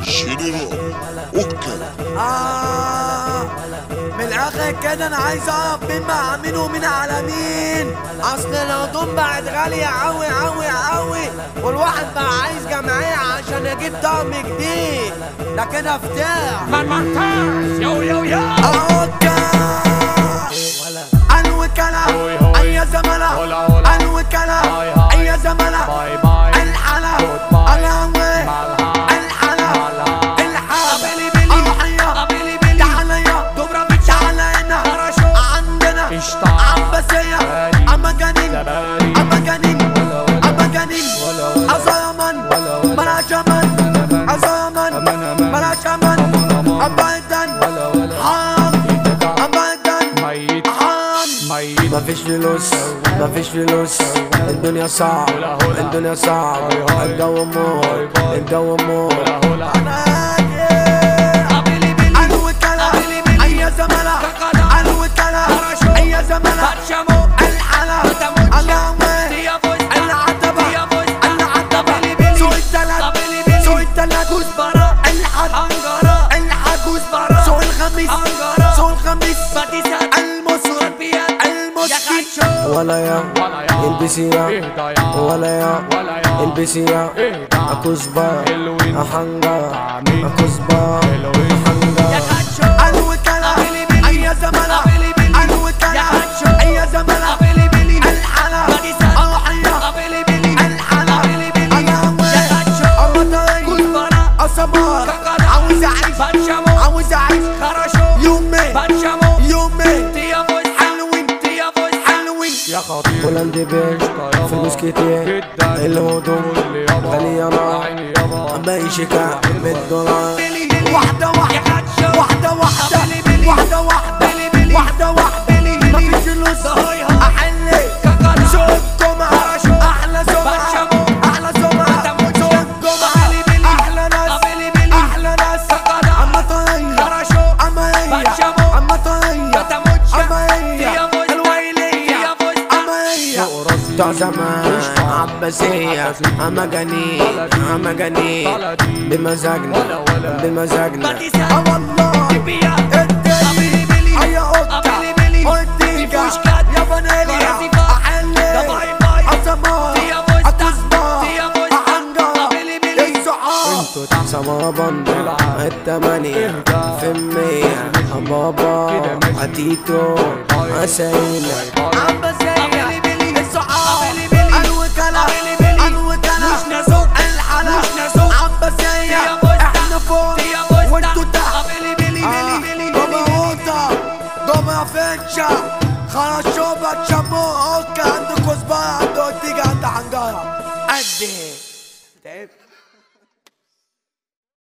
جنرال اوكا آه من الاخر كده انا عايز اعرف مين مع مين ومين على مين اصل الهدوم بقت غالية اوي اوي اوي والواحد بقى عايز جمعية عشان يجيب طقم جديد ده كده افتاح Man Martaz, yo yo yo اوكا الوكالة اي زملاء هولا هولا. الوكالة هاي هاي. اي زملاء باي باي الحلا Goodbye. الهوي مالها. الحلا مالها. الحلا الضحية تعالى يا تعالى هنا عندنا قشطة. عباسية باري. أمجانين زباري. أمجانين ولا ولا. أمجانين ولا ولا. أزامن ولا ولا. ملاش أمان أمان. أزامن أمان أمان. ملاش أمان أمان. أبدا ولا ولا. حام إيدك أبدا ميت حام ميت مفيش فلوس مفيش فلوس الدنيا صعب هلا هلا. الدنيا صعب هاي هاي. الجو موت هاي باي. الجو موت هولا هولا. الوكالة أي زملاء الوكالة أي زملاء الحلا الهوي العتبة العتبة سوق التلات سوق التلات الحد الحد سوق الخميس سوق الخميس المصر المصري ولا يا ولا يا. البسي يا اهدى يا. ولا يا ولا يا. البسي يا اهدى. أكوزبا حلوين. أحنجا طعمين. أكوزبا حلوين. أحنجا الوكالة أي زملاء الوكالة أي زملاء الحلا الضحية الحلا الهوي المطري الصبار عاوز أعيش عاوز أعيش يومي يومي حلوين حلوين يا خطير هولندي بيش قشطة فلوس يابا. كتير جدا الهدوم قول لي يابا. غالية نار عيني يابا. ماشيكا بالدولار واحدة واحدة واحدة واحدة واحدة واحدة واحدة واحدة مفيش فلوس أحلي سوق الجمعة أحلى سمعة أحلى سمعة سوق الجمعة أحلى ناس أحلى ناس أما طرية أما هي أما طرية أما هي الويلية أما هي بتوع زمان عباسية أما جنين أما جنين بمزاجنا بمزاجنا اه والله الدنيا هيا قطة قديكا يا فانيليا أحلي أسمار أكوزبا أحنجا السعار سما بندر التمانية في المية بابا عتيتو عسيلة عباسية السعار الوكالة الوكالة الحلا عباسية احنا فوق وانتو تحت بابا هوتا دوما فيتشا خلاص شوبك شمو اوكا عندك كزبرة عنده تيجي عند حنجرة قد ايه